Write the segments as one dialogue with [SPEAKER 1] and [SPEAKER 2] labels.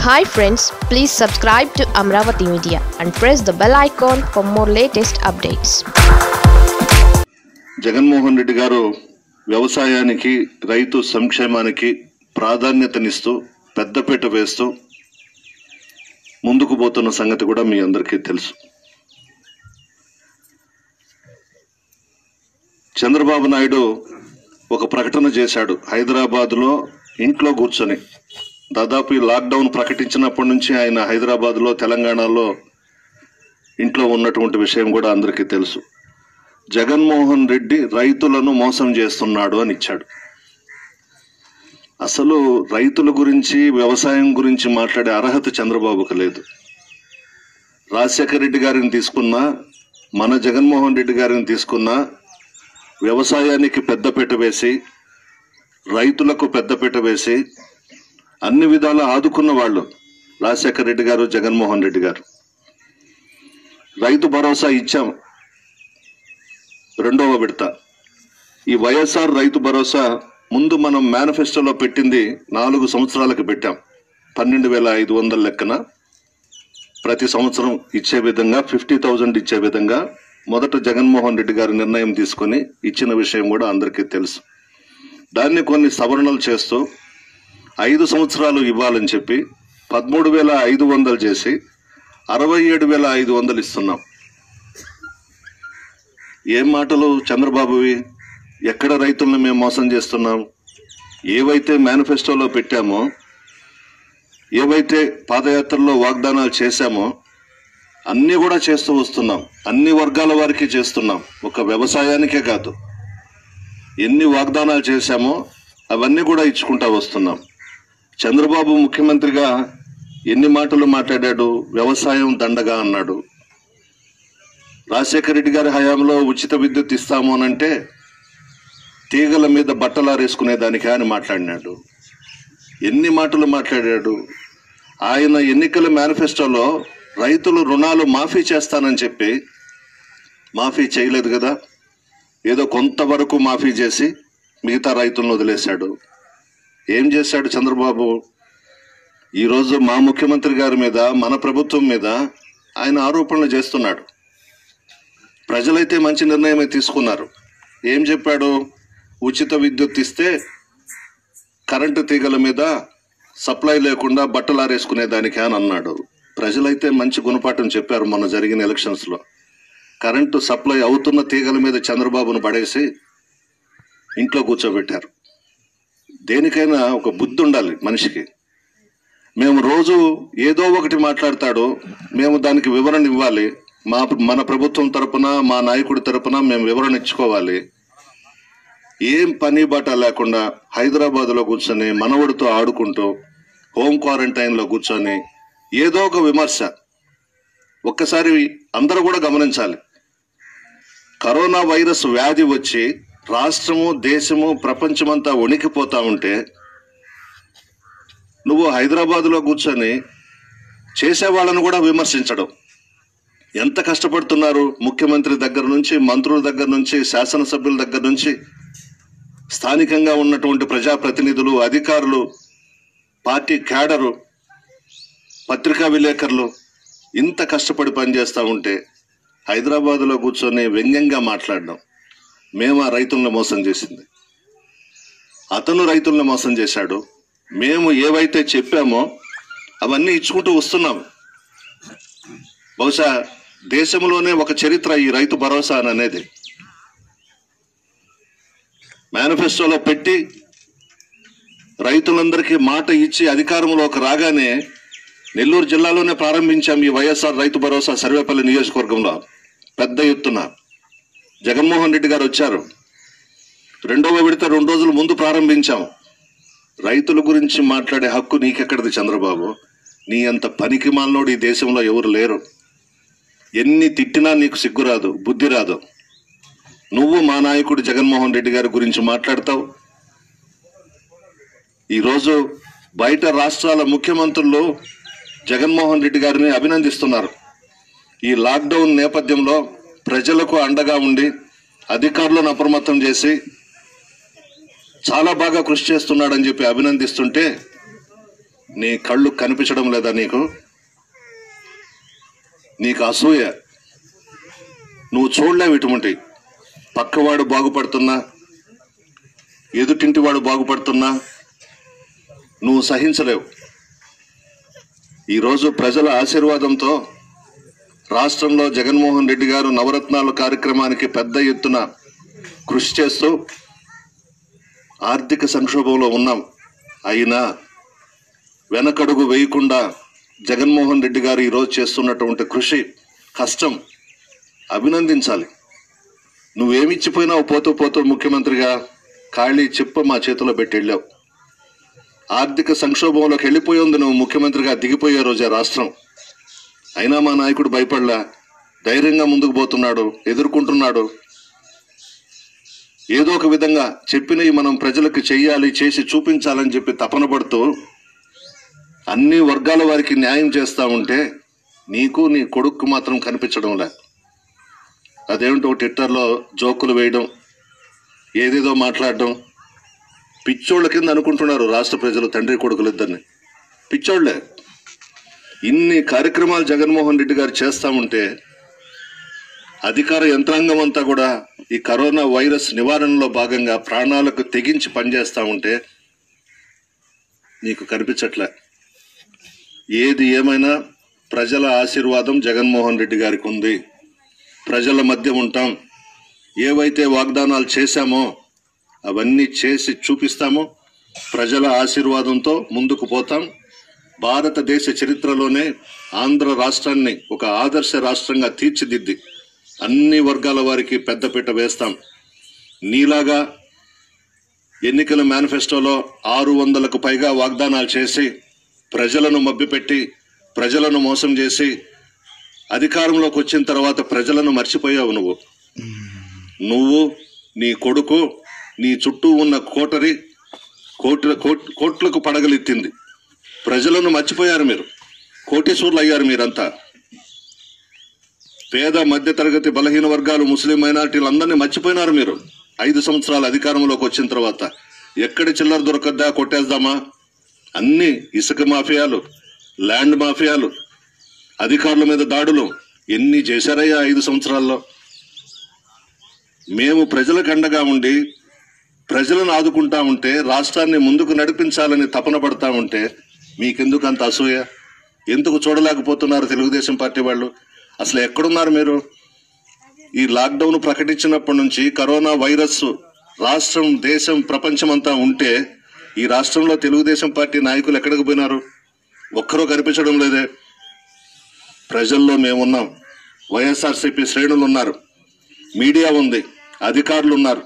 [SPEAKER 1] hi friends please subscribe to Amaravati media and press the bell icon for more latest updates
[SPEAKER 2] Jaganmohan Reddy garu వ్యవసాయానికి రైతు సంక్షేమానికి ప్రాధాన్యతనిస్తూ పెద్దపీట వేస్తూ ముందుకు పోతున్న సంగతి కూడా మీ అందరికీ తెలుసు చంద్రబాబు నాయుడు ఒక ప్రకటన చేశాడు హైదరాబాద్లో ఇంట్లో కూర్చొని దాదాపు ఈ లాక్డౌన్ ప్రకటించినప్పటి నుంచి ఆయన హైదరాబాద్లో తెలంగాణలో ఇంట్లో ఉన్నటువంటి విషయం కూడా అందరికీ తెలుసు జగన్మోహన్ రెడ్డి రైతులను మోసం చేస్తున్నాడు అని ఇచ్చాడు అసలు రైతుల గురించి వ్యవసాయం గురించి మాట్లాడే అర్హత చంద్రబాబుకు లేదు రాజశేఖర రెడ్డి గారిని తీసుకున్నా మన జగన్మోహన్ రెడ్డి గారిని తీసుకున్నా వ్యవసాయానికి పెద్దపీట వేసి రైతులకు పెద్దపీట వేసి అన్ని విధాల ఆదుకున్న వాళ్ళు రాజశేఖర రెడ్డి గారు జగన్మోహన్ రెడ్డి గారు రైతు భరోసా ఇచ్చాం రెండవ విడత ఈ వైఎస్ఆర్ రైతు భరోసా ముందు మనం మేనిఫెస్టోలో పెట్టింది నాలుగు సంవత్సరాలకు పెట్టాం పన్నెండు వేల ఐదు వందల లెక్కన ప్రతి సంవత్సరం ఇచ్చే విధంగా ఫిఫ్టీ థౌజండ్ ఇచ్చే విధంగా మొదట జగన్మోహన్ రెడ్డి గారు నిర్ణయం తీసుకొని ఇచ్చిన విషయం కూడా అందరికీ తెలుసు దాన్ని కొన్ని సవరణలు చేస్తూ ఐదు సంవత్సరాలు ఇవ్వాలని చెప్పి పదమూడు వేల ఐదు వందలు చేసి అరవై ఏడు వేల ఐదు వందలు ఇస్తున్నాం ఏం మాటలు చంద్రబాబువి ఎక్కడ రైతులను మేము మోసం చేస్తున్నాం ఏవైతే మేనిఫెస్టోలో పెట్టామో ఏవైతే పాదయాత్రలో వాగ్దానాలు చేశామో అన్నీ కూడా చేస్తూ వస్తున్నాం అన్ని వర్గాల వారికి చేస్తున్నాం ఒక వ్యవసాయానికే కాదు ఎన్ని వాగ్దానాలు చేశామో అవన్నీ కూడా ఇచ్చుకుంటా వస్తున్నాం చంద్రబాబు ముఖ్యమంత్రిగా ఎన్ని మాటలు మాట్లాడాడు వ్యవసాయం దండగా అన్నాడు రాజశేఖర రెడ్డి గారి హయాంలో ఉచిత విద్యుత్ ఇస్తాము అనంటే తీగల మీద బట్టలారేసుకునే దానికే అని మాట్లాడినాడు ఎన్ని మాటలు మాట్లాడాడు ఆయన ఎన్నికల మేనిఫెస్టోలో రైతులు రుణాలు మాఫీ చేస్తానని చెప్పి మాఫీ చేయలేదు కదా ఏదో కొంతవరకు మాఫీ చేసి మిగతా రైతులను వదిలేశాడు ఏం చేశాడు చంద్రబాబు ఈరోజు మా ముఖ్యమంత్రి గారి మీద మన ప్రభుత్వం మీద ఆయన ఆరోపణలు చేస్తున్నాడు ప్రజలైతే మంచి నిర్ణయమే తీసుకున్నారు ఏం చెప్పాడు ఉచిత విద్యుత్ ఇస్తే కరెంటు తీగల మీద సప్లై లేకుండా బట్టలు ఆరేసుకునే దానికి అని అన్నాడు ప్రజలైతే మంచి గుణపాఠం చెప్పారు మొన్న జరిగిన ఎలక్షన్స్ లో కరెంటు సప్లై అవుతున్న తీగల మీద చంద్రబాబును పడేసి ఇంట్లో కూర్చోబెట్టారు దేనికైనా ఒక బుద్ధి ఉండాలి మనిషికి మేము రోజు ఏదో ఒకటి మాట్లాడతాడు మేము దానికి వివరణ ఇవ్వాలి మా మన ప్రభుత్వం తరపున మా నాయకుడి తరపున మేము వివరణ ఇచ్చుకోవాలి ఏం పని బాట లేకుండా హైదరాబాద్లో కూర్చొని మనవడితో ఆడుకుంటూ హోమ్ క్వారంటైన్లో కూర్చొని ఏదో ఒక విమర్శ ఒక్కసారి అందరూ కూడా గమనించాలి కరోనా వైరస్ వ్యాధి వచ్చి రాష్ట్రము దేశము ప్రపంచమంతా వణికిపోతా ఉంటే నువ్వు హైదరాబాద్లో కూర్చొని చేసే వాళ్ళను కూడా విమర్శించడం ఎంత కష్టపడుతున్నారు ముఖ్యమంత్రి దగ్గర నుంచి మంత్రుల దగ్గర నుంచి శాసనసభ్యుల దగ్గర నుంచి స్థానికంగా ఉన్నటువంటి ప్రజాప్రతినిధులు అధికారులు పార్టీ క్యాడరు పత్రికా విలేకరులు ఇంత కష్టపడి పనిచేస్తూ ఉంటే హైదరాబాద్లో కూర్చొని వ్యంగ్యంగా మాట్లాడడం మేము ఆ రైతులను మోసం చేసింది అతను రైతులను మోసం చేశాడు మేము ఏవైతే చెప్పామో అవన్నీ ఇచ్చుకుంటూ వస్తున్నాం బహుశా దేశంలోనే ఒక చరిత్ర ఈ రైతు భరోసా అని అనేది మేనిఫెస్టోలో పెట్టి రైతులందరికీ మాట ఇచ్చి అధికారంలోకి రాగానే నెల్లూరు జిల్లాలోనే ప్రారంభించాం ఈ వైఎస్ఆర్ రైతు భరోసా సర్వేపల్లి నియోజకవర్గంలో పెద్ద ఎత్తున జగన్మోహన్ రెడ్డి గారు వచ్చారు రెండవ విడత రెండు రోజుల ముందు ప్రారంభించాం రైతుల గురించి మాట్లాడే హక్కు నీకెక్కడిది చంద్రబాబు నీ అంత పనికి మాలినోడు ఈ దేశంలో ఎవరు లేరు ఎన్ని తిట్టినా నీకు సిగ్గు రాదు బుద్ధి రాదు నువ్వు మా నాయకుడు జగన్మోహన్ రెడ్డి గారి గురించి మాట్లాడతావు ఈరోజు బయట రాష్ట్రాల ముఖ్యమంత్రులు జగన్మోహన్ రెడ్డి గారిని అభినందిస్తున్నారు ఈ లాక్డౌన్ నేపథ్యంలో ప్రజలకు అండగా ఉండి అధికారులను అప్రమత్తం చేసి చాలా బాగా కృషి చేస్తున్నాడని చెప్పి అభినందిస్తుంటే నీ కళ్ళు కనిపించడం లేదా నీకు నీకు అసూయ నువ్వు చూడలేవు ఇటువంటి పక్కవాడు బాగుపడుతున్నా ఎదుటింటి వాడు బాగుపడుతున్నా నువ్వు సహించలేవు ఈరోజు ప్రజల ఆశీర్వాదంతో రాష్ట్రంలో జగన్మోహన్ రెడ్డి గారు నవరత్నాలు కార్యక్రమానికి పెద్ద ఎత్తున కృషి చేస్తూ ఆర్థిక సంక్షోభంలో ఉన్నాం అయినా వెనకడుగు వేయకుండా జగన్మోహన్ రెడ్డి గారు ఈరోజు చేస్తున్నటువంటి కృషి కష్టం అభినందించాలి నువ్వేమిచ్చిపోయినావు పోతూ పోతూ ముఖ్యమంత్రిగా ఖాళీ చెప్ప మా చేతిలో పెట్టి వెళ్ళావు ఆర్థిక సంక్షోభంలోకి వెళ్ళిపోయి ఉంది నువ్వు ముఖ్యమంత్రిగా దిగిపోయే రోజే రాష్ట్రం అయినా మా నాయకుడు భయపడలా ధైర్యంగా ముందుకు పోతున్నాడు ఎదుర్కొంటున్నాడు ఏదో ఒక విధంగా చెప్పినవి మనం ప్రజలకు చెయ్యాలి చేసి చూపించాలని చెప్పి తపన పడుతూ అన్ని వర్గాల వారికి న్యాయం చేస్తా ఉంటే నీకు నీ కొడుకు మాత్రం కనిపించడం లే అదేమిటో ట్విట్టర్లో జోకులు వేయడం ఏదేదో మాట్లాడడం పిచ్చోళ్ళ కింద అనుకుంటున్నారు రాష్ట్ర ప్రజలు తండ్రి కొడుకులు ఇద్దరిని పిచ్చోళ్లే ఇన్ని కార్యక్రమాలు జగన్మోహన్ రెడ్డి గారు చేస్తా ఉంటే అధికార యంత్రాంగం అంతా కూడా ఈ కరోనా వైరస్ నివారణలో భాగంగా ప్రాణాలకు తెగించి పనిచేస్తా ఉంటే నీకు కనిపించట్లే ఏది ఏమైనా ప్రజల ఆశీర్వాదం జగన్మోహన్ రెడ్డి గారికి ఉంది ప్రజల మధ్య ఉంటాం ఏవైతే వాగ్దానాలు చేశామో అవన్నీ చేసి చూపిస్తామో ప్రజల ఆశీర్వాదంతో ముందుకు పోతాం భారతదేశ చరిత్రలోనే ఆంధ్ర రాష్ట్రాన్ని ఒక ఆదర్శ రాష్ట్రంగా తీర్చిదిద్ది అన్ని వర్గాల వారికి పెద్దపీట వేస్తాం నీలాగా ఎన్నికల మేనిఫెస్టోలో ఆరు వందలకు పైగా వాగ్దానాలు చేసి ప్రజలను మభ్యపెట్టి ప్రజలను మోసం చేసి అధికారంలోకి వచ్చిన తర్వాత ప్రజలను మర్చిపోయావు నువ్వు నువ్వు నీ కొడుకు నీ చుట్టూ ఉన్న కోటరి కోట్ల కోట్- కోట్లకు పడగలెత్తింది ప్రజలను మర్చిపోయారు మీరు కోటీశ్వర్లు అయ్యారు మీరంతా పేద మధ్యతరగతి బలహీన వర్గాలు ముస్లిం మైనారిటీలు అందరినీ మర్చిపోయినారు మీరు ఐదు సంవత్సరాల అధికారంలోకి వచ్చిన తర్వాత ఎక్కడి చిల్లర దొరకద్దా కొట్టేద్దామా అన్ని ఇసుక మాఫియాలు ల్యాండ్ మాఫియాలు అధికారుల మీద దాడులు ఎన్ని చేశారయ్యా ఐదు సంవత్సరాల్లో మేము ప్రజలకు అండగా ఉండి ప్రజలను ఆదుకుంటా ఉంటే రాష్ట్రాన్ని ముందుకు నడిపించాలని తపన పడతా ఉంటే మీకెందుకు అంత అసూయ ఎందుకు చూడలేకపోతున్నారు తెలుగుదేశం పార్టీ వాళ్ళు అసలు ఎక్కడున్నారు మీరు ఈ లాక్డౌన్ ప్రకటించినప్పటి నుంచి కరోనా వైరస్ రాష్ట్రం దేశం ప్రపంచమంతా ఉంటే ఈ రాష్ట్రంలో తెలుగుదేశం పార్టీ నాయకులు ఎక్కడికి పోయినారు ఒక్కరూ కనిపించడం లేదే ప్రజల్లో మేమున్నాం వైఎస్ఆర్సీపీ శ్రేణులు ఉన్నారు మీడియా ఉంది అధికారులు ఉన్నారు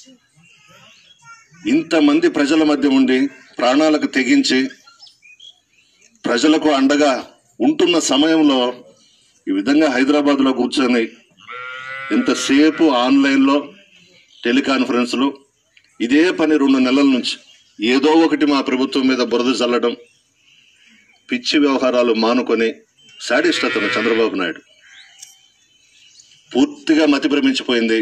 [SPEAKER 2] ఇంతమంది ప్రజల మధ్య ఉండి ప్రాణాలకు తెగించి ప్రజలకు అండగా ఉంటున్న సమయంలో ఈ విధంగా హైదరాబాద్లో కూర్చొని ఎంతసేపు ఆన్లైన్లో టెలికాన్ఫరెన్స్లు ఇదే పని రెండు నెలల నుంచి ఏదో ఒకటి మా ప్రభుత్వం మీద బురద చల్లడం పిచ్చి వ్యవహారాలు మానుకొని శాడిస్ట్ అతను చంద్రబాబు నాయుడు పూర్తిగా మతి భ్రమించిపోయింది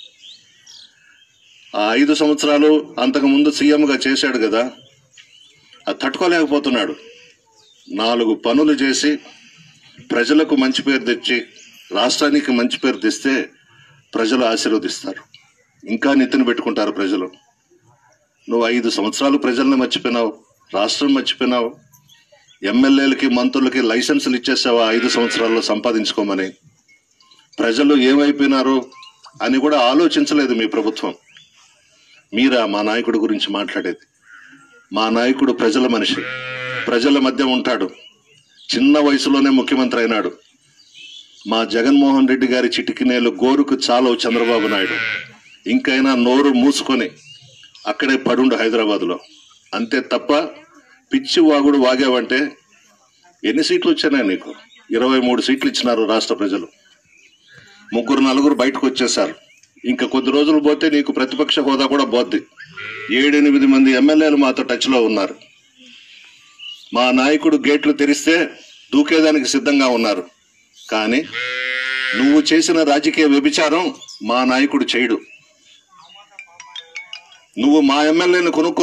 [SPEAKER 2] ఆ ఐదు సంవత్సరాలు అంతకు ముందు సీఎంగా చేశాడు కదా అది తట్టుకోలేకపోతున్నాడు నాలుగు పనులు చేసి ప్రజలకు మంచి పేరు తెచ్చి రాష్ట్రానికి మంచి పేరు తెస్తే ప్రజలు ఆశీర్వదిస్తారు ఇంకా నెత్తిన పెట్టుకుంటారు ప్రజలు నువ్వు ఐదు సంవత్సరాలు ప్రజల్ని మర్చిపోయినావు రాష్ట్రం మర్చిపోయినావు ఎమ్మెల్యేలకి మంత్రులకి లైసెన్సులు ఇచ్చేసావా ఐదు సంవత్సరాల్లో సంపాదించుకోమని ప్రజలు ఏమైపోయినారు అని కూడా ఆలోచించలేదు మీ ప్రభుత్వం మీరా మా నాయకుడి గురించి మాట్లాడేది మా నాయకుడు ప్రజల మనిషి ప్రజల మధ్య ఉంటాడు చిన్న వయసులోనే ముఖ్యమంత్రి అయినాడు మా జగన్మోహన్ రెడ్డి గారి చిటికినేలు గోరుకు చాలవు చంద్రబాబు నాయుడు ఇంకైనా నోరు మూసుకొని అక్కడే పడుండు హైదరాబాద్లో అంతే తప్ప పిచ్చి వాగుడు వాగావంటే ఎన్ని సీట్లు వచ్చాయి నీకు ఇరవై మూడు సీట్లు ఇచ్చినారు రాష్ట్ర ప్రజలు ముగ్గురు నలుగురు బయటకు వచ్చేసారు ఇంకా కొద్ది రోజులు పోతే నీకు ప్రతిపక్ష హోదా కూడా పోద్ది ఏడెనిమిది మంది ఎమ్మెల్యేలు మాతో టచ్లో ఉన్నారు మా నాయకుడు గేట్లు తెరిస్తే దూకేదానికి సిద్ధంగా ఉన్నారు కానీ నువ్వు చేసిన రాజకీయ వ్యభిచారం మా నాయకుడు చేయడు నువ్వు మా ఎమ్మెల్యేని కొనుక్కున్నావు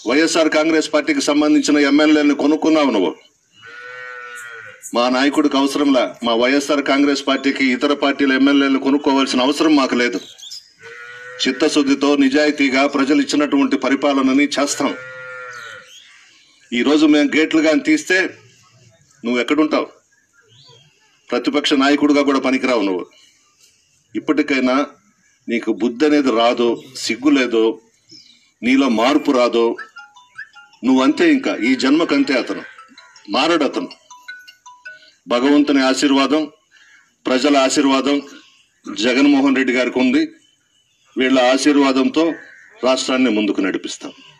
[SPEAKER 2] వైఎస్ఆర్ కాంగ్రెస్ పార్టీకి సంబంధించిన ఎమ్మెల్యేలను కొనుక్కున్నావు నువ్వు మా నాయకుడికి అవసరంలా మా వైఎస్ఆర్ కాంగ్రెస్ పార్టీకి ఇతర పార్టీల ఎమ్మెల్యేలను కొనుక్కోవాల్సిన అవసరం మాకు లేదు చిత్తశుద్ధితో నిజాయితీగా ప్రజలు ఇచ్చినటువంటి పరిపాలనని చేస్తాం ఈరోజు మేము గేట్లు కానీ తీస్తే నువ్వు ఎక్కడుంటావు ప్రతిపక్ష నాయకుడిగా కూడా పనికిరావు నువ్వు ఇప్పటికైనా నీకు బుద్ధి అనేది రాదు సిగ్గు లేదు నీలో మార్పు రాదు నువ్వంతే ఇంకా ఈ జన్మకంతే అతను మారడు అతను భగవంతుని ఆశీర్వాదం ప్రజల ఆశీర్వాదం జగన్మోహన్ రెడ్డి గారికి ఉంది వీళ్ళ ఆశీర్వాదంతో రాష్ట్రాన్ని ముందుకు నడిపిస్తాం